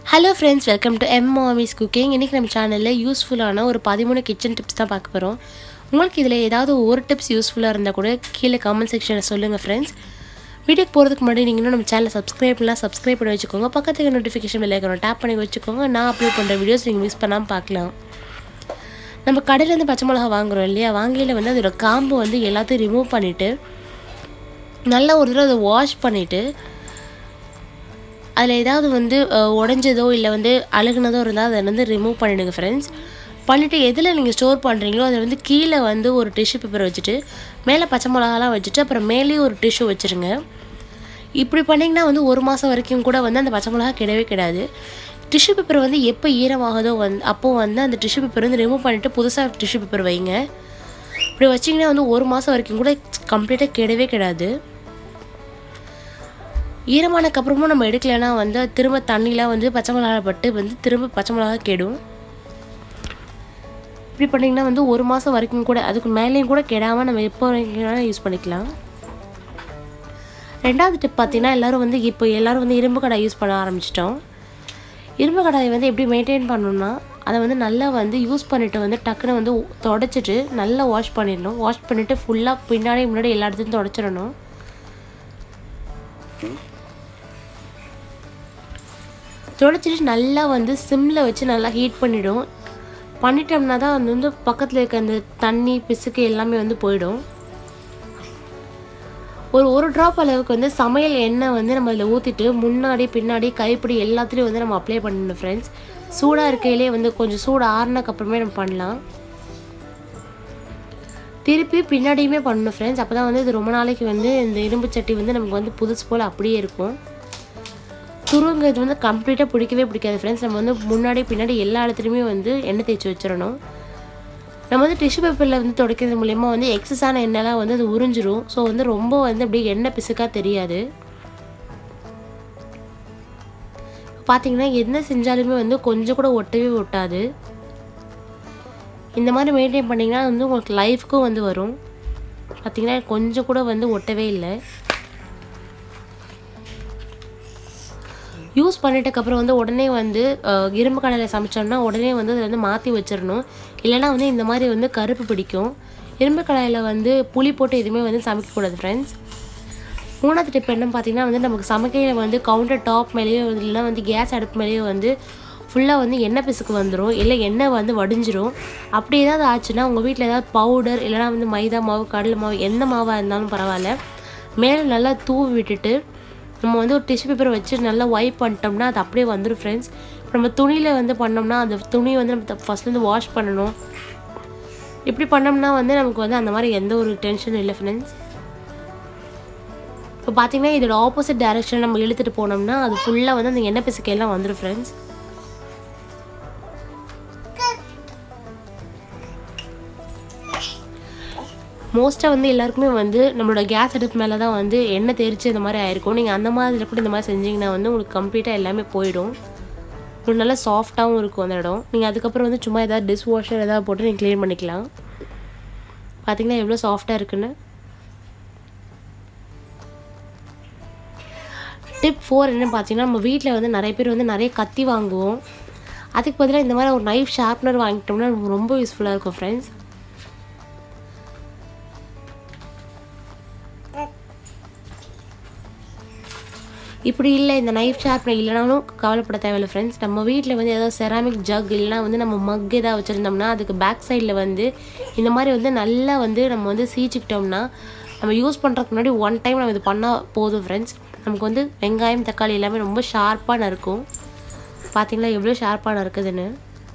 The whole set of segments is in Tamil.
hello friends welcome to M mommy's cooking இன்றைக்கி நம்ம சேனலில் யூஸ்ஃபுல்லான ஒரு பதிமூணு கிச்சன் டிப்ஸ் தான் பார்க்க போகிறோம் உங்களுக்கு இதில் ஏதாவது ஒரு டிப்ஸ் யூஸ்ஃபுல்லாக இருந்தால் கூட கீழே கமெண்ட் செக்ஷனில் சொல்லுங்கள் ஃப்ரெண்ட்ஸ் வீடியோக்கு போகிறதுக்கு முன்னாடி நீங்கள் இன்னும் நம்ம சேனலை சப்ஸ்கிரைப் பண்ணலாம் சப்ஸ்கிரைப் பண்ணி வச்சுக்கோங்க பக்கத்துக்கு நோட்டிஃபிகேஷன் விளையாக்கணும் டேப் பண்ணி வச்சுக்கோங்க நான் அப்லோட் பண்ணுற வீடியோஸ் நீங்கள் மிஸ் பண்ணாமல் பார்க்கலாம் நம்ம கடையிலேருந்து பச்சை மிளகா வாங்குறோம் இல்லையா வாங்கியில் வந்து அதோட காம்பு வந்து எல்லாத்தையும் ரிமூவ் பண்ணிவிட்டு நல்லா ஒரு தடவை அதை வாஷ் பண்ணிவிட்டு அதில் ஏதாவது வந்து அஹ், உடைஞ்சதோ இல்லை வந்து அழுகுனதோ இருந்தால் அதை வந்து ரிமூவ் பண்ணிவிடுங்க ஃப்ரெண்ட்ஸ் பண்ணிவிட்டு எதில் நீங்கள் ஸ்டோர் பண்ணுறீங்களோ அதில் வந்து கீழே வந்து ஒரு டிஷ்யூ பேப்பர் வச்சுட்டு மேலே பச்சை மிளகாலாம் வச்சுட்டு அப்புறம் மேலேயும் ஒரு டிஷ்யூ வச்சுருங்க இப்படி பண்ணிங்கன்னா வந்து ஒரு மாதம் வரைக்கும் கூட வந்து அந்த பச்சை மிளகா கிடவே கிடாது டிஷ்யூ பேப்பர் வந்து எப்போ ஈரமாகுதோ வந்து அப்போது வந்து அந்த டிஷ்யூ பேப்பர் வந்து ரிமூவ் பண்ணிவிட்டு புதுசாக டிஷ்யூ பேப்பர் வைங்க இப்படி வச்சிங்கன்னா வந்து ஒரு மாதம் வரைக்கும் கூட கம்ப்ளீட்டாக கிடவே கிடாது ஈரமானக்கு அப்புறமும் நம்ம எடுக்கலைன்னா வந்து அது திரும்ப தண்ணிலாம் வந்து பச்சை மிளகா பட்டு வந்து திரும்ப பச்சை மிளகா கெடும் இப்படி பண்ணிங்கன்னா வந்து ஒரு மாதம் வரைக்கும் கூட அதுக்கு மேலேயும் கூட கெடாமல் நம்ம எப்போ வரைக்கும் யூஸ் பண்ணிக்கலாம் ரெண்டாவது டிப் பார்த்தீங்கன்னா எல்லோரும் வந்து இப்போ எல்லோரும் வந்து இரும்பு கடாய் யூஸ் பண்ண ஆரம்பிச்சிட்டோம் இரும்பு கடாயை வந்து எப்படி மெயின்டைன் பண்ணணும்னா அதை வந்து நல்லா வந்து யூஸ் பண்ணிவிட்டு வந்து டக்குன்னு வந்து தொடச்சிட்டு நல்லா வாஷ் பண்ணிடணும் வாஷ் பண்ணிவிட்டு ஃபுல்லாக பின்னாடி முன்னாடி எல்லா இடத்துலையும் தொடச்சிடணும் துடைச்சிட்டு நல்லா வந்து சிம்மில் வச்சு நல்லா ஹீட் பண்ணிவிடும் பண்ணிட்டோம்னா தான் அது வந்து பக்கத்தில் இருக்க அந்த தண்ணி பிசுக்கு எல்லாமே வந்து போயிடும் ஒரு ஒரு ட்ராப் அளவுக்கு வந்து சமையல் எண்ணெய் வந்து நம்ம அதில் ஊற்றிட்டு முன்னாடி பின்னாடி கைப்பிடி எல்லாத்துலேயும் வந்து நம்ம அப்ளை பண்ணணும் ஃப்ரெண்ட்ஸ் சூடாக இருக்கையிலே வந்து கொஞ்சம் சூடு ஆறுனக்கு அப்புறமே நம்ம பண்ணலாம் திருப்பி பின்னாடியுமே பண்ணணும் ஃப்ரெண்ட்ஸ் அப்போ தான் வந்து இது ரொம்ப நாளைக்கு வந்து இந்த இரும்பு சட்டி வந்து நமக்கு வந்து புதுசு போல் அப்படியே இருக்கும் துருங்கிறது வந்து கம்ப்ளீட்டாக பிடிக்கவே பிடிக்காது ஃப்ரெண்ட்ஸ் நம்ம வந்து முன்னாடி பின்னாடி எல்லா இடத்துலையுமே வந்து எண்ணெய் தேய்ச்சி வச்சிடணும் நம்ம வந்து டிஷ்யூ பேப்பரில் வந்து துடைக்கிறது மூலயமா வந்து எக்ஸஸான எண்ணெய்லாம் வந்து அது உறிஞ்சிரும் ஸோ வந்து ரொம்ப வந்து அப்படியே எண்ணெய் பிசுக்காக தெரியாது பார்த்தீங்கன்னா என்ன செஞ்சாலுமே வந்து கொஞ்சம் கூட ஒட்டவே ஒட்டாது இந்த மாதிரி மெயின்டைன் பண்ணிங்கன்னா வந்து உங்களுக்கு லைஃப்க்கும் வந்து வரும் பார்த்தீங்கன்னா கொஞ்சம் கூட வந்து ஒட்டவே இல்லை யூஸ் பண்ணிட்டதுக்கப்புறம் வந்து உடனே வந்து அஹ், இரும்பு கடையில் சமைச்சோம்னா உடனே வந்து அதை வந்து மாற்றி வச்சிடணும் இல்லைன்னா வந்து இந்த மாதிரி வந்து கருப்பு பிடிக்கும் இரும்பு கடாயில் வந்து புளி போட்டு எதுவுமே வந்து சமைக்கக்கூடாது ஃப்ரெண்ட்ஸ் மூணாவது டிப் என்ன பார்த்தீங்கன்னா வந்து நமக்கு சமைக்கையில் வந்து கவுண்டர் டாப் மேலேயோ இல்லைன்னா வந்து கேஸ் அடுப்பு மேலேயோ வந்து ஃபுல்லாக வந்து எண்ணெய் பிசுக்கு வந்துடும் இல்லை எண்ணெய் வந்து வடிஞ்சிரும் அப்படி ஏதாவது ஆச்சுன்னா உங்கள் வீட்டில் ஏதாவது பவுடர் இல்லைனா வந்து மைதா மாவு கடலை மாவு எந்த மாவாக இருந்தாலும் பரவாயில்ல மேலே நல்லா தூவி விட்டுட்டு நம்ம வந்து ஒரு டிஷ்யூ பேப்பரை வச்சு நல்லா வைப் பண்ணிட்டோம்னா அது அப்படியே வந்துடும் ஃப்ரெண்ட்ஸ் இப்போ நம்ம துணியில் வந்து பண்ணோம்னா அந்த துணி வந்து நம்ம ஃபஸ்ட்லேருந்து வாஷ் பண்ணணும் இப்படி பண்ணோம்னா வந்து நமக்கு வந்து அந்த மாதிரி எந்த ஒரு டென்ஷனும் இல்லை ஃப்ரெண்ட்ஸ் இப்போ பார்த்தீங்கன்னா இதோட ஆப்போசிட் டைரக்ஷன் நம்ம இழுத்துட்டு போனோம்னா அது ஃபுல்லாக வந்து அந்த எண்ணெய் பிசுக்கையெல்லாம் வந்துடும் ஃப்ரெண்ட்ஸ் மோஸ்ட்டாக வந்து எல்லாருக்குமே வந்து நம்மளோட கேஸ் அடுப்பு மேலே தான் வந்து எண்ணெய் தெரிச்சு இந்த மாதிரி ஆயிருக்கும் நீங்கள் அந்த மாதிரி கூட இந்த மாதிரி செஞ்சீங்கன்னா வந்து உங்களுக்கு கம்ப்ளீட்டாக எல்லாமே போயிடும் உங்களுக்கு நல்லா சாஃப்டாகவும் இருக்கும் அந்த இடம் நீங்கள் அதுக்கப்புறம் வந்து சும்மா ஏதாவது டிஷ் வாஷர் ஏதாவது போட்டு நீங்கள் க்ளீன் பண்ணிக்கலாம் பார்த்தீங்கன்னா எவ்வளோ சாஃப்டாக இருக்குன்னு டிப் ஃபோர் என்ன பார்த்தீங்கன்னா நம்ம வீட்டில் வந்து நிறைய பேர் வந்து நிறைய கத்தி வாங்குவோம் அதுக்கு பதிலாக இந்த மாதிரி ஒரு நைஃப் ஷார்ப்னர் வாங்கிட்டோம்னா நமக்கு ரொம்ப யூஸ்ஃபுல்லாக இருக்கும் ஃப்ரெண்ட்ஸ் இப்படி இல்லை இந்த நைஃப் ஷார்ப்னர் இல்லைனாலும் கவலைப்பட தேவையில்லை ஃப்ரெண்ட்ஸ் நம்ம வீட்டில் வந்து ஏதாவது செராமிக் ஜக் இல்லைனா வந்து நம்ம மக் ஏதாவது வச்சுருந்தோம்னா அதுக்கு பேக் சைடில் வந்து இந்த மாதிரி வந்து நல்லா வந்து நம்ம வந்து சீச்சிக்கிட்டோம்னா நம்ம யூஸ் பண்ணுறதுக்கு முன்னாடி ஒன் டைம் நம்ம இது பண்ணால் போதும் ஃப்ரெண்ட்ஸ் நமக்கு வந்து வெங்காயம் தக்காளி எல்லாமே ரொம்ப ஷார்ப்பாக நறுக்கும் பார்த்தீங்களா எவ்வளோ ஷார்ப்பாக நறுக்குதுன்னு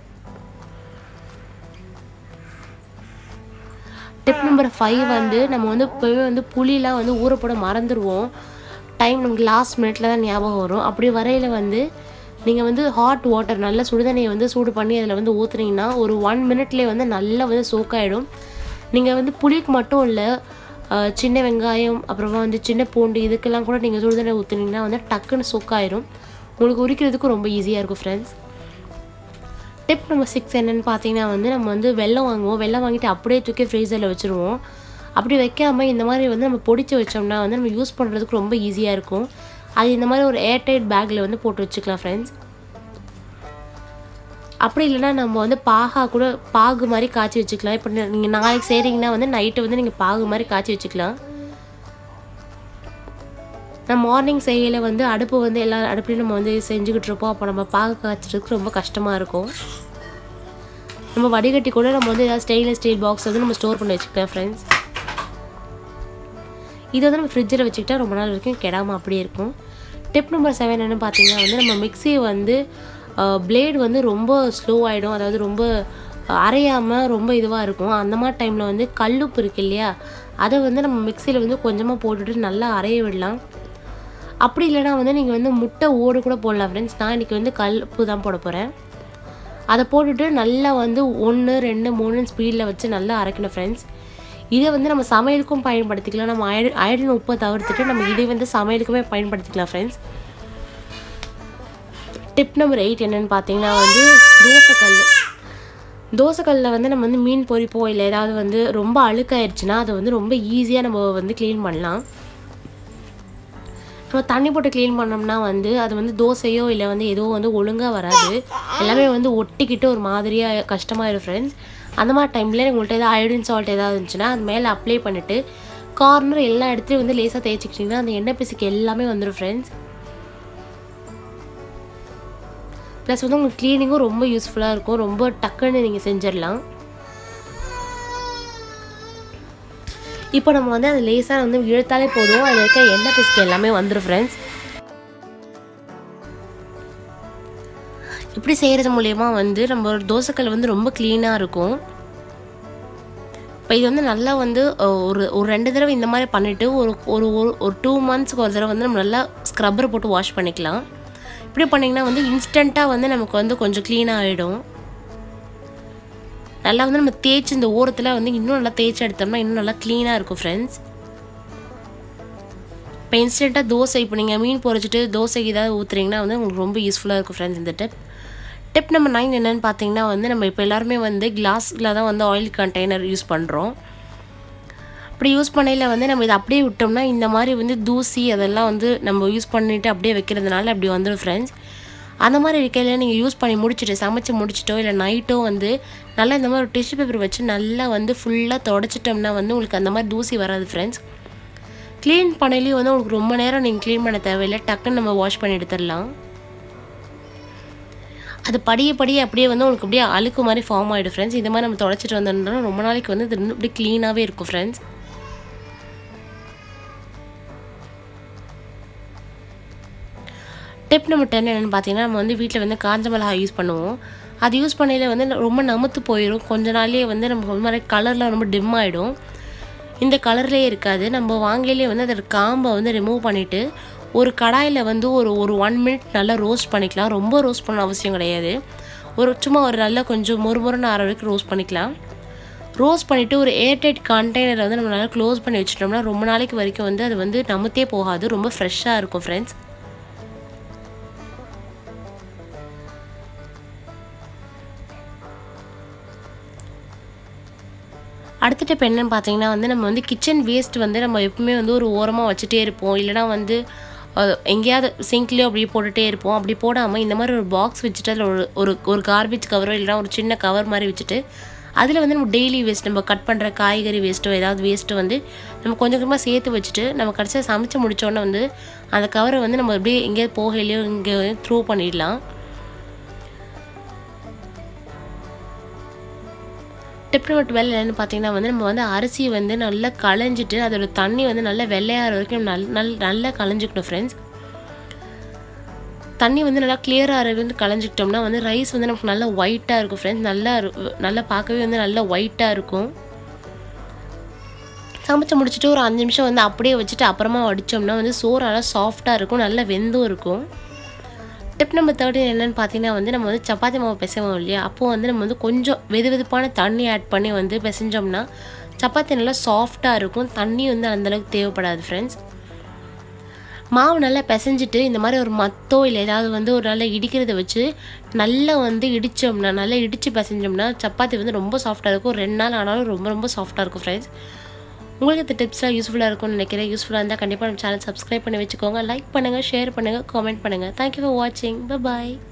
டிப் நம்பர் ஃபைவ் வந்து நம்ம வந்து இப்போவே வந்து புளிலாம் வந்து ஊற போட மறந்துடுவோம் டைம் நமக்கு லாஸ்ட் மினிட்ல தான் ஞாபகம் வரும் அப்படி வரையில் வந்து நீங்கள் வந்து ஹாட் வாட்டர் நல்ல சுடுதண்ணியை வந்து சூடு பண்ணி அதில் வந்து ஊற்றுனீங்கன்னா ஒரு ஒன் மினிட்லேயே வந்து நல்லா வந்து சோக்காயிடும் நீங்கள் வந்து புளிக்கு மட்டும் இல்லை அஹ், சின்ன வெங்காயம் அப்புறமா வந்து சின்ன பூண்டு இதுக்கெல்லாம் கூட நீங்கள் சுடுதண்ணி ஊற்றுனீங்கன்னா வந்து டக்குன்னு சோக்காயிடும் உங்களுக்கு உரிக்கிறதுக்கும் ரொம்ப ஈஸியாக இருக்கும் ஃப்ரெண்ட்ஸ் டிப் நம்பர் சிக்ஸ் என்னென்னு பார்த்தீங்கன்னா வந்து நம்ம வந்து வெல்லம் வாங்குவோம் வெல்லம் வாங்கிட்டு அப்படியே தூக்கி ஃப்ரீசரில் வச்சுருவோம் அப்படி வைக்காமல் இந்த மாதிரி வந்து நம்ம பொடிச்சு வச்சோம்னா வந்து நம்ம யூஸ் பண்ணுறதுக்கு ரொம்ப ஈஸியாக இருக்கும் அது இந்த மாதிரி ஒரு ஏர்டைட் பேக்கில் வந்து போட்டு வச்சுக்கலாம் ஃப்ரெண்ட்ஸ் அப்படி இல்லைன்னா நம்ம வந்து பாகா கூட பாகு மாதிரி காய்ச்சி வச்சுக்கலாம் இப்போ நீங்கள் நாளைக்கு செய்கிறீங்கன்னா வந்து நைட்டு வந்து நீங்கள் பாகு மாதிரி காய்ச்சி வச்சுக்கலாம் நான் மார்னிங் செய்யல வந்து அடுப்பு வந்து எல்லா அடுப்புலையும் நம்ம வந்து செஞ்சுக்கிட்டு இருப்போம் அப்போ நம்ம பாகு காய்ச்சறதுக்கு ரொம்ப கஷ்டமாக இருக்கும் நம்ம வடிகட்டி கூட நம்ம வந்து ஏதாவது ஸ்டெயின்லெஸ் ஸ்டீல் பாக்ஸ் வந்து நம்ம ஸ்டோர் பண்ணி வச்சுக்கலாம் ஃப்ரெண்ட்ஸ் இதை வந்து நம்ம ஃப்ரிட்ஜில் வச்சுக்கிட்டா ரொம்ப நாள் வரைக்கும் கெடாமல் அப்படியே இருக்கும் டிப் நம்பர் செவன் என்ன பார்த்தீங்கன்னா வந்து நம்ம மிக்ஸி வந்து பிளேடு வந்து ரொம்ப ஸ்லோ ஆகிடும் அதாவது ரொம்ப அரையாமல் ரொம்ப இதுவாக இருக்கும் அந்த மாதிரி டைமில் வந்து கல்லுப்பு இருக்கு இல்லையா அதை வந்து நம்ம மிக்சியில் வந்து கொஞ்சமாக போட்டுட்டு நல்லா அரைய விடலாம் அப்படி இல்லைனா வந்து நீங்கள் வந்து முட்டை ஓடு கூட போடலாம் ஃப்ரெண்ட்ஸ் நான் இன்றைக்கி வந்து கல் உப்பு தான் போட போகிறேன் அதை போட்டுட்டு நல்லா வந்து ஒன்று ரெண்டு மூணு ஸ்பீடில் வச்சு நல்லா அரைக்கணும் ஃப்ரெண்ட்ஸ் இதை வந்து நம்ம சமையலுக்கும் பயன்படுத்திக்கலாம் நம்ம அயடு அயடின் உப்பை தவிர்த்துட்டு நம்ம இதை வந்து சமையலுக்குமே பயன்படுத்திக்கலாம் ஃப்ரெண்ட்ஸ் டிப் நம்பர் எயிட் என்னென்னு பார்த்தீங்கன்னா வந்து தோசைக்கல் தோசைக்கல்லில் வந்து நம்ம வந்து மீன் பொரிப்போம் இல்லை ஏதாவது வந்து ரொம்ப அழுக்காயிருச்சுன்னா அதை வந்து ரொம்ப ஈஸியாக நம்ம வந்து க்ளீன் பண்ணலாம் நம்ம தண்ணி போட்டு க்ளீன் பண்ணோம்னா வந்து அது வந்து தோசையோ இல்லை வந்து ஏதோ வந்து ஒழுங்காக வராது எல்லாமே வந்து ஒட்டிக்கிட்டு ஒரு மாதிரியாக கஷ்டமாயிடும் ஃப்ரெண்ட்ஸ் அந்த மாதிரி டைமில் உங்கள்கிட்ட ஏதாவது அயோடின் சால்ட் ஏதாவது இருந்துச்சுன்னா அது மேலே அப்ளை பண்ணிவிட்டு கார்னர் எல்லா இடத்துலையும் வந்து லேசாக தேய்ச்சிக்கிட்டிங்கன்னா அந்த எண்ணெய் பிசுக்கு எல்லாமே வந்துடும் ஃப்ரெண்ட்ஸ் ப்ளஸ் வந்து உங்களுக்கு க்ளீனிங்கும் ரொம்ப யூஸ்ஃபுல்லாக இருக்கும் ரொம்ப டக்குன்னு நீங்கள் செஞ்சிடலாம் இப்போ நம்ம வந்து அது லேசாக வந்து இழுத்தாலே போதும் அதில் இருக்க எண்ணெய் பிசுக்கு எல்லாமே வந்துடும் ஃப்ரெண்ட்ஸ் இப்படி செய்கிறது மூலயமா வந்து நம்ம ஒரு தோசைக்கல் வந்து ரொம்ப க்ளீனாக இருக்கும் இப்போ இது வந்து நல்லா வந்து ஒரு ஒரு ரெண்டு தடவை இந்த மாதிரி பண்ணிவிட்டு ஒரு ஒரு ஒரு டூ மந்த்ஸ்க்கு ஒரு தடவை வந்து நம்ம நல்லா ஸ்க்ரப்பர் போட்டு வாஷ் பண்ணிக்கலாம் இப்படி பண்ணிங்கன்னா வந்து இன்ஸ்டண்ட்டாக வந்து நமக்கு வந்து கொஞ்சம் க்ளீனாக ஆகிடும் நல்லா வந்து நம்ம தேய்ச்சி இந்த ஓரத்தில் வந்து இன்னும் நல்லா தேய்ச்சி எடுத்தோம்னா இன்னும் நல்லா க்ளீனாக இருக்கும் ஃப்ரெண்ட்ஸ் இப்போ இன்ஸ்டண்ட்டாக தோசை இப்போ நீங்கள் மீன் பொரிச்சிட்டு தோசைக்கு ஏதாவது ஊற்றுறீங்கன்னா வந்து உங்களுக்கு ரொம்ப யூஸ்ஃபுல்லாக இருக்கும் ஃப்ரெண்ட்ஸ் இந்த டிப் டிப் நம்பர் நைன் என்னென்னு பார்த்தீங்கன்னா வந்து நம்ம இப்போ எல்லாருமே வந்து கிளாஸில் தான் வந்து ஆயில் கண்டெய்னர் யூஸ் பண்ணுறோம் அப்படி யூஸ் பண்ணையில் வந்து நம்ம இதை அப்படியே விட்டோம்னா இந்த மாதிரி வந்து தூசி அதெல்லாம் வந்து நம்ம யூஸ் பண்ணிவிட்டு அப்படியே வைக்கிறதுனால அப்படி வந்துடும் ஃப்ரெண்ட்ஸ் அந்த மாதிரி இருக்கையில் நீங்கள் யூஸ் பண்ணி முடிச்சுட்டு சமைச்சு முடிச்சிட்டோ இல்லை நைட்டோ வந்து நல்லா இந்த மாதிரி ஒரு டிஷ்யூ பேப்பர் வச்சு நல்லா வந்து ஃபுல்லாக தொடச்சிட்டோம்னா வந்து உங்களுக்கு அந்த மாதிரி தூசி வராது ஃப்ரெண்ட்ஸ் க்ளீன் பண்ணலையும் வந்து உங்களுக்கு ரொம்ப நேரம் நீங்கள் க்ளீன் பண்ண தேவையில்லை டக்குன்னு நம்ம வாஷ் பண்ணி எடுத்துடலாம் அது படிய படிய அப்படியே வந்து உங்களுக்கு அப்படியே அழுக்கு மாதிரி ஃபார்ம் ஆகிடும் ஃப்ரெண்ட்ஸ் இந்த மாதிரி நம்ம தொடச்சிட்டு வந்தோம்னா ரொம்ப நாளைக்கு வந்து இது இன்னும் அப்படியே க்ளீனாகவே இருக்கும் ஃப்ரெண்ட்ஸ் டிப் நம்பர் டென் என்னென்னு பார்த்தீங்கன்னா நம்ம வந்து வீட்டில் வந்து காஞ்ச மிளகா யூஸ் பண்ணுவோம் அது யூஸ் பண்ணையில் வந்து ரொம்ப நமுத்து போயிடும் கொஞ்ச நாள்லேயே வந்து நமக்கு ஒரு மாதிரி கலர்லாம் ரொம்ப டிம் ஆகிடும் இந்த கலர்லேயே இருக்காது நம்ம வாங்கிலே வந்து அதோட காம்பை வந்து ரிமூவ் பண்ணிவிட்டு ஒரு கடாயில் வந்து ஒரு ஒரு ஒன் மினிட் நல்லா ரோஸ்ட் பண்ணிக்கலாம் ரொம்ப ரோஸ்ட் பண்ண அவசியம் கிடையாது ஒரு சும்மா ஒரு நல்லா கொஞ்சம் மொறுமொறுன்னு ஆற வரைக்கும் ரோஸ்ட் பண்ணிக்கலாம் ரோஸ்ட் பண்ணிவிட்டு ஒரு ஏர்டைட் கண்டெய்னரை வந்து நம்ம நல்லா க்ளோஸ் பண்ணி வச்சிட்டோம்னா ரொம்ப நாளைக்கு வரைக்கும் வந்து அது வந்து நமுத்தே போகாது ரொம்ப ஃப்ரெஷ்ஷாக இருக்கும் ஃப்ரெண்ட்ஸ் அடுத்த டிப் என்னன்னு பார்த்தீங்கன்னா வந்து நம்ம வந்து கிச்சன் வேஸ்ட் வந்து நம்ம எப்பவுமே வந்து ஒரு ஓரமாக வச்சுட்டே இருப்போம் இல்லைனா வந்து எங்கேயாவது சிங்க்லேயோ அப்படி போட்டுகிட்டே இருப்போம் அப்படி போடாமல் இந்த மாதிரி ஒரு பாக்ஸ் வச்சுட்டு அதில் ஒரு ஒரு ஒரு கார்பேஜ் கவரோ இல்லைனா ஒரு சின்ன கவர் மாதிரி வச்சுட்டு அதில் வந்து நம்ம டெய்லி வேஸ்ட் நம்ம கட் பண்ணுற காய்கறி வேஸ்ட்டோ ஏதாவது வேஸ்ட்டு வந்து நம்ம கொஞ்சம் கொஞ்சமாக சேர்த்து வச்சுட்டு நம்ம கடைசியாக சமைச்சு முடித்தோன்னே வந்து அந்த கவரை வந்து நம்ம அப்படியே எங்கேயாவது போகலையோ இங்கே த்ரோ பண்ணிடலாம் டிப் நம்பர் டுவெல் என்னென்னு பார்த்தீங்கன்னா வந்து நம்ம வந்து அரிசி வந்து நல்லா களைஞ்சிட்டு அதோட தண்ணி வந்து நல்லா வெள்ளையாகிற வரைக்கும் நல் நல் நல்லா களைஞ்சிக்கணும் ஃப்ரெண்ட்ஸ் தண்ணி வந்து நல்லா கிளியராக இருந்து களைஞ்சிக்கிட்டோம்னா வந்து ரைஸ் வந்து நமக்கு நல்லா ஒயிட்டாக இருக்கும் ஃப்ரெண்ட்ஸ் நல்லா நல்லா பார்க்கவே வந்து நல்லா ஒயிட்டாக இருக்கும் சமைச்சு முடிச்சுட்டு ஒரு அஞ்சு நிமிஷம் வந்து அப்படியே வச்சுட்டு அப்புறமா வடித்தோம்னா வந்து சோறு நல்லா சாஃப்டாக இருக்கும் நல்லா வெந்தும் இருக்கும் டிப் நம்பர் தேர்ட்டின் என்னென்னு பார்த்தீங்கன்னா வந்து நம்ம வந்து சப்பாத்தி மாவு பிசைவோம் இல்லையா அப்போது வந்து நம்ம வந்து கொஞ்சம் வெது வெதுப்பான தண்ணி ஆட் பண்ணி வந்து பிசைஞ்சோம்னா சப்பாத்தி நல்லா சாஃப்டாக இருக்கும் தண்ணி வந்து அந்தளவுக்கு தேவைப்படாது ஃப்ரெண்ட்ஸ் மாவு நல்லா பிசைஞ்சிட்டு இந்த மாதிரி ஒரு மத்தோ இல்லை ஏதாவது வந்து ஒரு நல்லா இடிக்கிறத வச்சு நல்லா வந்து இடித்தோம்னா நல்லா இடித்து பிசைஞ்சோம்னா சப்பாத்தி வந்து ரொம்ப சாஃப்டாக இருக்கும் ரெண்டு நாள் ஆனாலும் ரொம்ப ரொம்ப சாஃப்டாக இருக்கும் ஃப்ரெண்ட்ஸ் உங்களுக்கு இந்த டிப்ஸ்லாம் யூஸ்ஃபுல்லாக இருக்கும்னு நினைக்கிறேன் யூஸ்ஃபுல்லாக இருந்தால் கண்டிப்பாக நம்ம சேனல் சப்ஸ்கிரைப் பண்ணி வச்சுக்கோங்க லைக் பண்ணுங்கள் ஷேர் பண்ணுங்கள் காமெண்ட் பண்ணுங்கள் தேங்க்யூ ஃபார் வாட்சிங் பாய்